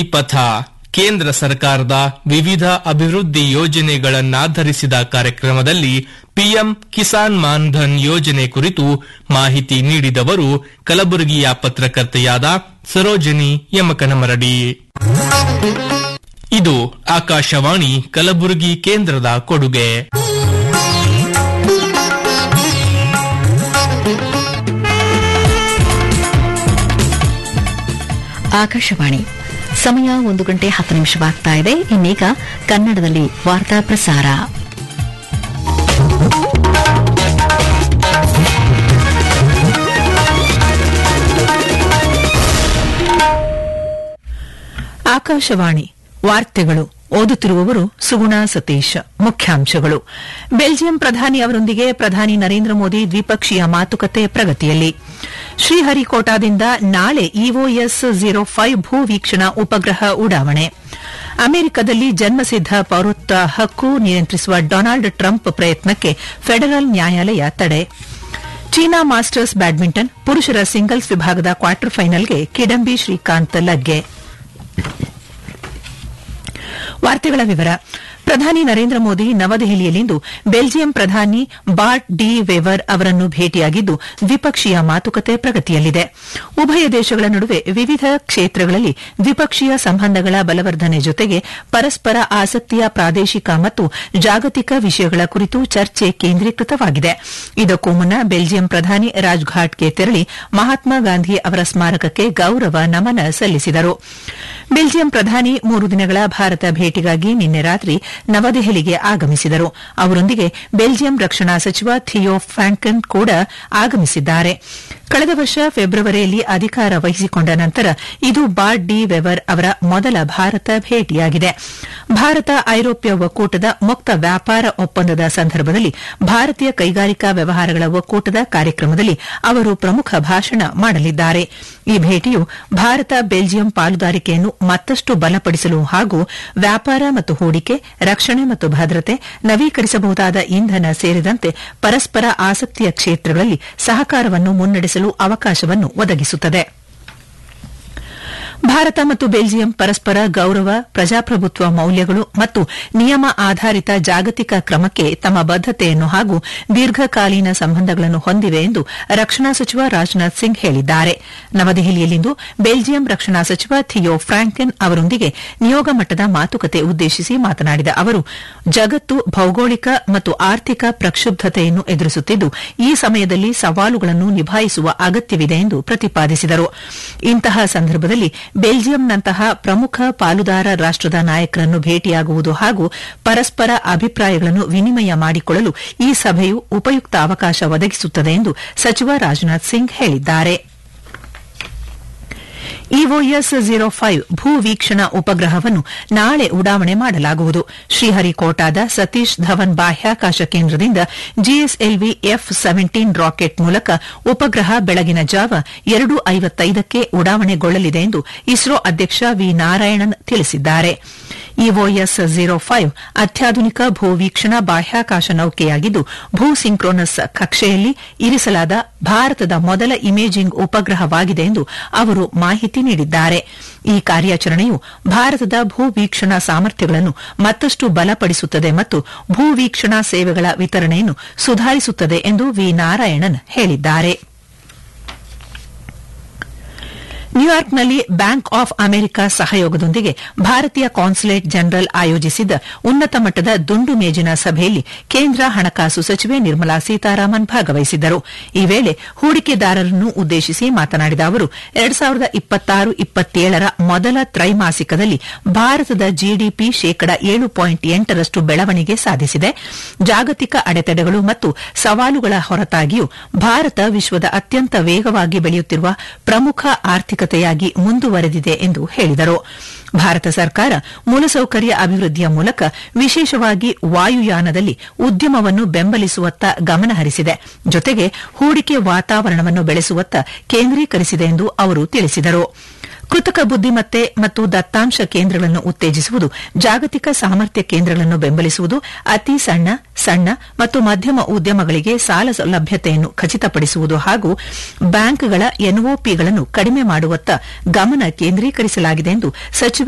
ಪ್ರಗತಿ ಪಥ ಕೇಂದ್ರ ಸರ್ಕಾರದ ವಿವಿಧ ಅಭಿವೃದ್ಧಿ ಯೋಜನೆಗಳನ್ನಾಧರಿಸಿದ ಕಾರ್ಯಕ್ರಮದಲ್ಲಿ ಪಿಎಂ ಕಿಸಾನ್ ಮಾನ್ಧನ್ ಯೋಜನೆ ಕುರಿತು ಮಾಹಿತಿ ನೀಡಿದವರು ಕಲಬುರಗಿಯ ಪತ್ರಕರ್ತೆಯಾದ ಸರೋಜಿನಿ ಯಮಕನಮರಡಿ ಇದು ಆಕಾಶವಾಣಿ ಕಲಬುರಗಿ ಕೇಂದ್ರದ ಕೊಡುಗೆ ಆಕಾಶವಾಣಿ ಸಮಯ ಒಂದು ಗಂಟೆ ಹತ್ತು ನಿಮಿಷವಾಗ್ತಾ ಇದೆ ಇನ್ನೀಗ ಕನ್ನಡದಲ್ಲಿ ವಾರ್ತಾ ಪ್ರಸಾರ ಆಕಾಶವಾಣಿ ವಾರ್ತೆಗಳು ಓದುತ್ತಿರುವವರು ಸುಗುಣ ಸತೀಶ್ ಮುಖ್ಯಾಂಶಗಳು ಬೆಲ್ಜಿಯಂ ಪ್ರಧಾನಿ ಅವರೊಂದಿಗೆ ಪ್ರಧಾನಿ ನರೇಂದ್ರ ಮೋದಿ ದ್ವಿಪಕ್ಷೀಯ ಮಾತುಕತೆ ಪ್ರಗತಿಯಲ್ಲಿ ಶ್ರೀಹರಿಕೋಟಾದಿಂದ ನಾಳೆ ಇಒಎಸ್ ಜೀರೋ ಫೈವ್ ಭೂ ವೀಕ್ಷಣಾ ಉಪಗ್ರಹ ಉಡಾವಣೆ ಅಮೆರಿಕದಲ್ಲಿ ಜನ್ಮಸಿದ್ದ ಪೌರತ್ವ ಹಕ್ಕು ನಿಯಂತ್ರಿಸುವ ಡೊನಾಲ್ಡ್ ಟ್ರಂಪ್ ಪ್ರಯತ್ನಕ್ಕೆ ಫೆಡರಲ್ ನ್ಯಾಯಾಲಯ ತಡೆ ಚೀನಾ ಮಾಸ್ಟರ್ಸ್ ಬ್ಯಾಡ್ಮಿಂಟನ್ ಪುರುಷರ ಸಿಂಗಲ್ಸ್ ವಿಭಾಗದ ಕ್ವಾರ್ಟರ್ ಫೈನಲ್ಗೆ ಕಿಡಂಬಿ ಶ್ರೀಕಾಂತ್ ಲಗ್ಗೆ ವಾರ್ತೆಗಳ ವಿವರ ಪ್ರಧಾನಿ ನರೇಂದ್ರ ಮೋದಿ ನವದೆಹಲಿಯಲ್ಲಿಂದು ಬೆಲ್ಜಿಯಂ ಪ್ರಧಾನಿ ಬಾರ್ಟ್ ಡಿ ವೆವರ್ ಅವರನ್ನು ಭೇಟಿಯಾಗಿದ್ದು ದ್ವಿಪಕ್ಷೀಯ ಮಾತುಕತೆ ಪ್ರಗತಿಯಲ್ಲಿದೆ ಉಭಯ ದೇಶಗಳ ನಡುವೆ ವಿವಿಧ ಕ್ಷೇತ್ರಗಳಲ್ಲಿ ದ್ವಿಪಕ್ಷೀಯ ಸಂಬಂಧಗಳ ಬಲವರ್ಧನೆ ಜೊತೆಗೆ ಪರಸ್ಪರ ಆಸಕ್ತಿಯ ಪ್ರಾದೇಶಿಕ ಮತ್ತು ಜಾಗತಿಕ ವಿಷಯಗಳ ಕುರಿತು ಚರ್ಚೆ ಕೇಂದ್ರೀಕೃತವಾಗಿದೆ ಇದಕ್ಕೂ ಮುನ್ನ ಬೆಲ್ಜಿಯಂ ಪ್ರಧಾನಿ ರಾಜ್ಘಾಟ್ಗೆ ತೆರಳಿ ಮಹಾತ್ಮ ಗಾಂಧಿ ಅವರ ಸ್ಮಾರಕಕ್ಕೆ ಗೌರವ ನಮನ ಸಲ್ಲಿಸಿದರು ಬೆಲ್ಜಿಯಂ ಪ್ರಧಾನಿ ಮೂರು ದಿನಗಳ ಭಾರತ ಭೇಟಿಗಾಗಿ ನಿನ್ನೆ ರಾತ್ರಿ ನವದೆಹಲಿಗೆ ಆಗಮಿಸಿದರು ಅವರೊಂದಿಗೆ ಬೆಲ್ಜಿಯಂ ರಕ್ಷಣಾ ಸಚಿವ ಥಿಯೋ ಫ್ರಾಂಕನ್ ಕೂಡ ಆಗಮಿಸಿದ್ದಾರೆ ಕಳೆದ ವರ್ಷ ಫೆಬ್ರವರಿಯಲ್ಲಿ ಅಧಿಕಾರ ವಹಿಸಿಕೊಂಡ ನಂತರ ಇದು ಬಾರ್ಡ್ ಡಿ ವೆವರ್ ಅವರ ಮೊದಲ ಭಾರತ ಭೇಟಿಯಾಗಿದೆ ಭಾರತ ಐರೋಪ್ಯ ಒಕ್ಕೂಟದ ಮುಕ್ತ ವ್ಯಾಪಾರ ಒಪ್ಪಂದದ ಸಂದರ್ಭದಲ್ಲಿ ಭಾರತೀಯ ಕೈಗಾರಿಕಾ ವ್ಯವಹಾರಗಳ ಒಕ್ಕೂಟದ ಕಾರ್ಯಕ್ರಮದಲ್ಲಿ ಅವರು ಪ್ರಮುಖ ಭಾಷಣ ಮಾಡಲಿದ್ದಾರೆ ಈ ಭೇಟಿಯು ಭಾರತ ಬೆಲ್ಜಿಯಂ ಪಾಲುದಾರಿಕೆಯನ್ನು ಮತ್ತಷ್ಟು ಬಲಪಡಿಸಲು ಹಾಗೂ ವ್ಯಾಪಾರ ಮತ್ತು ಹೂಡಿಕೆ ರಕ್ಷಣೆ ಮತ್ತು ಭದ್ರತೆ ನವೀಕರಿಸಬಹುದಾದ ಇಂಧನ ಸೇರಿದಂತೆ ಪರಸ್ಪರ ಆಸಕ್ತಿಯ ಕ್ಷೇತ್ರಗಳಲ್ಲಿ ಸಹಕಾರವನ್ನು ಮುನ್ನಡೆಸಲು ಅವಕಾಶವನ್ನು ಒದಗಿಸುತ್ತದೆ ಭಾರತ ಮತ್ತು ಬೆಲ್ಜಿಯಂ ಪರಸ್ಪರ ಗೌರವ ಪ್ರಜಾಪ್ರಭುತ್ವ ಮೌಲ್ಯಗಳು ಮತ್ತು ನಿಯಮ ಆಧಾರಿತ ಜಾಗತಿಕ ಕ್ರಮಕ್ಕೆ ತಮ್ಮ ಬದ್ದತೆಯನ್ನು ಹಾಗೂ ದೀರ್ಘಕಾಲೀನ ಸಂಬಂಧಗಳನ್ನು ಹೊಂದಿವೆ ಎಂದು ರಕ್ಷಣಾ ಸಚಿವ ರಾಜನಾಥ್ ಸಿಂಗ್ ಹೇಳಿದ್ದಾರೆ ನವದೆಹಲಿಯಲ್ಲಿಂದು ಬೆಲ್ಜಿಯಂ ರಕ್ಷಣಾ ಸಚಿವ ಥಿಯೋ ಫ್ರಾಂಕೆನ್ ಅವರೊಂದಿಗೆ ನಿಯೋಗ ಮಟ್ಟದ ಮಾತುಕತೆ ಉದ್ದೇಶಿಸಿ ಮಾತನಾಡಿದ ಅವರು ಜಗತ್ತು ಭೌಗೋಳಿಕ ಮತ್ತು ಆರ್ಥಿಕ ಪ್ರಕ್ಷುಬ್ಧತೆಯನ್ನು ಎದುರಿಸುತ್ತಿದ್ದು ಈ ಸಮಯದಲ್ಲಿ ಸವಾಲುಗಳನ್ನು ನಿಭಾಯಿಸುವ ಅಗತ್ಯವಿದೆ ಎಂದು ಪ್ರತಿಪಾದಿಸಿದರು ಇಂತಹ ಸಂದರ್ಭದಲ್ಲಿ ಬೆಲ್ಜಿಯಂನಂತಹ ಪ್ರಮುಖ ಪಾಲುದಾರ ರಾಷ್ಟದ ನಾಯಕರನ್ನು ಭೇಟಿಯಾಗುವುದು ಹಾಗೂ ಪರಸ್ಪರ ಅಭಿಪ್ರಾಯಗಳನ್ನು ವಿನಿಮಯ ಮಾಡಿಕೊಳ್ಳಲು ಈ ಸಭೆಯು ಉಪಯುಕ್ತ ಅವಕಾಶ ಒದಗಿಸುತ್ತದೆ ಎಂದು ಸಚಿವ ರಾಜನಾಥ್ ಸಿಂಗ್ ಹೇಳಿದ್ದಾರೆ ಇಒಎಸ್ ಜೀರೋ ಫೈವ್ ಭೂ ವೀಕ್ಷಣಾ ಉಪಗ್ರಹವನ್ನು ನಾಳೆ ಉಡಾವಣೆ ಮಾಡಲಾಗುವುದು ಶ್ರೀಹರಿಕೋಟಾದ ಸತೀಶ್ ಧವನ್ ಬಾಹ್ಯಾಕಾಶ ಕೇಂದ್ರದಿಂದ ಜಿಎಸ್ಎಲ್ವಿ ಎಫ್ ಸೆವೆಂಟೀನ್ ರಾಕೆಟ್ ಮೂಲಕ ಉಪಗ್ರಹ ಬೆಳಗಿನ ಜಾವ ಎರಡು ಐವತ್ತೈದಕ್ಕೆ ಉಡಾವಣೆಗೊಳ್ಳಲಿದೆ ಎಂದು ಇಸ್ರೋ ಅಧ್ಯಕ್ಷ ವಿ ನಾರಾಯಣನ್ ತಿಳಿಸಿದ್ದಾರೆ ಇಒಎಸ್ ಜೀರೋ ಫೈವ್ ಅತ್ಯಾಧುನಿಕ ಭೂ ವೀಕ್ಷಣಾ ಬಾಹ್ಯಾಕಾಶ ನೌಕೆಯಾಗಿದ್ದು ಭೂ ಸಿಂಕ್ರೋನಸ್ ಕಕ್ಷೆಯಲ್ಲಿ ಇರಿಸಲಾದ ಭಾರತದ ಮೊದಲ ಇಮೇಜಿಂಗ್ ಉಪಗ್ರಹವಾಗಿದೆ ಎಂದು ಅವರು ಮಾಹಿತಿ ನೀಡಿದ್ದಾರೆ ಈ ಕಾರ್ಯಾಚರಣೆಯು ಭಾರತದ ಭೂ ವೀಕ್ಷಣಾ ಸಾಮರ್ಥ್ಯಗಳನ್ನು ಮತ್ತಷ್ಟು ಬಲಪಡಿಸುತ್ತದೆ ಮತ್ತು ಭೂ ವೀಕ್ಷಣಾ ಸೇವೆಗಳ ವಿತರಣೆಯನ್ನು ಸುಧಾರಿಸುತ್ತದೆ ಎಂದು ವಿ ನಾರಾಯಣನ್ ಹೇಳಿದ್ದಾರೆ ನ್ಯೂಯಾರ್ಕ್ನಲ್ಲಿ ಬ್ಯಾಂಕ್ ಆಫ್ ಅಮೆರಿಕ ಸಹಯೋಗದೊಂದಿಗೆ ಭಾರತೀಯ ಕಾನ್ಸುಲೇಟ್ ಜನರಲ್ ಆಯೋಜಿಸಿದ್ದ ಉನ್ನತ ಮಟ್ಟದ ದುಂಡು ಮೇಜಿನ ಸಭೆಯಲ್ಲಿ ಕೇಂದ್ರ ಹಣಕಾಸು ಸಚಿವೆ ನಿರ್ಮಲಾ ಸೀತಾರಾಮನ್ ಭಾಗವಹಿಸಿದ್ದರು ಈ ವೇಳೆ ಹೂಡಿಕೆದಾರರನ್ನು ಉದ್ದೇಶಿಸಿ ಮಾತನಾಡಿದ ಅವರು ಎರಡು ಸಾವಿರದ ಇಪ್ಪತ್ತಾರು ಇಪ್ಪತ್ತೇಳರ ಮೊದಲ ತ್ರೈಮಾಸಿಕದಲ್ಲಿ ಭಾರತದ ಜಿಡಿಪಿ ಶೇಕಡ ಏಳು ಪಾಯಿಂಟ್ ಎಂಟರಷ್ಟು ಬೆಳವಣಿಗೆ ಸಾಧಿಸಿದೆ ಜಾಗತಿಕ ಅಡೆತಡೆಗಳು ಮತ್ತು ಸವಾಲುಗಳ ಹೊರತಾಗಿಯೂ ಭಾರತ ವಿಶ್ವದ ಅತ್ಯಂತ ವೇಗವಾಗಿ ಬೆಳೆಯುತ್ತಿರುವ ಪ್ರಮುಖ ಆರ್ಥಿಕತೆಯಾಗಿ ಮುಂದುವರೆದಿದೆ ಎಂದು ಹೇಳಿದರು ಭಾರತ ಸರ್ಕಾರ ಮೂಲಸೌಕರ್ಯ ಅಭಿವೃದ್ಧಿಯ ಮೂಲಕ ವಿಶೇಷವಾಗಿ ವಾಯುಯಾನದಲ್ಲಿ ಉದ್ಯಮವನ್ನು ಬೆಂಬಲಿಸುವತ್ತ ಗಮನಹರಿಸಿದೆ ಜೊತೆಗೆ ಹೂಡಿಕೆ ವಾತಾವರಣವನ್ನು ಬೆಳೆಸುವತ್ತ ಕೇಂದ್ರೀಕರಿಸಿದೆ ಎಂದು ಅವರು ತಿಳಿಸಿದರು ಕೃತಕ ಬುದ್ದಿಮತ್ತೆ ಮತ್ತು ದತ್ತಾಂಶ ಕೇಂದ್ರಗಳನ್ನು ಉತ್ತೇಜಿಸುವುದು ಜಾಗತಿಕ ಸಾಮರ್ಥ್ಯ ಕೇಂದ್ರಗಳನ್ನು ಬೆಂಬಲಿಸುವುದು ಅತಿ ಸಣ್ಣ ಸಣ್ಣ ಮತ್ತು ಮಧ್ಯಮ ಉದ್ಯಮಗಳಿಗೆ ಸಾಲ ಲಭ್ಯತೆಯನ್ನು ಖಚಿತಪಡಿಸುವುದು ಹಾಗೂ ಬ್ಯಾಂಕ್ಗಳ ಎನ್ಒಪಿಗಳನ್ನು ಕಡಿಮೆ ಮಾಡುವತ್ತ ಗಮನ ಕೇಂದ್ರೀಕರಿಸಲಾಗಿದೆ ಎಂದು ಸಚಿವೆ